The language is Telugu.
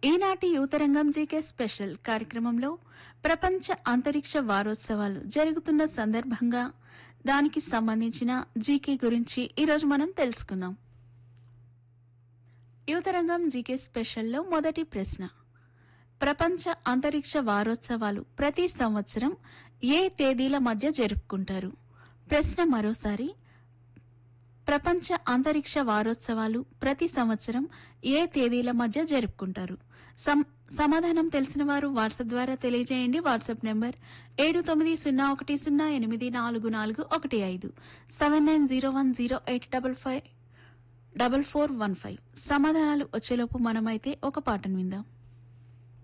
ఈనాటి యువతరంగం జీకే స్పెషల్ కార్యక్రమంలో ప్రపంచ అంతరిక్ష వారోత్సవాలు జరుగుతున్న సందర్భంగా దానికి సంబంధించిన జీకే గురించి ఈరోజు మనం తెలుసుకుందాం యువతరంగం జీకే స్పెషల్లో మొదటి ప్రశ్న ప్రపంచ అంతరిక్ష వారోత్సవాలు ప్రతి సంవత్సరం ఏ తేదీల మధ్య జరుపుకుంటారు ప్రశ్న మరోసారి ప్రపంచ అంతరిక్ష వారోత్సవాలు ప్రతి సంవత్సరం ఏ తేదీల మధ్య జరుపుకుంటారు సం- సమాధానం తెలిసిన వారు వాట్సాప్ ద్వారా తెలియజేయండి వాట్సాప్ నెంబర్ ఏడు తొమ్మిది సున్నా ఒకటి సున్నా ఎనిమిది నాలుగు నాలుగు ఒకటి ఐదు seven nine zero one zero eight double five double four one five సమాధానాలు వచ్చేలోపు మనమైతే ఒక పాటను విందాం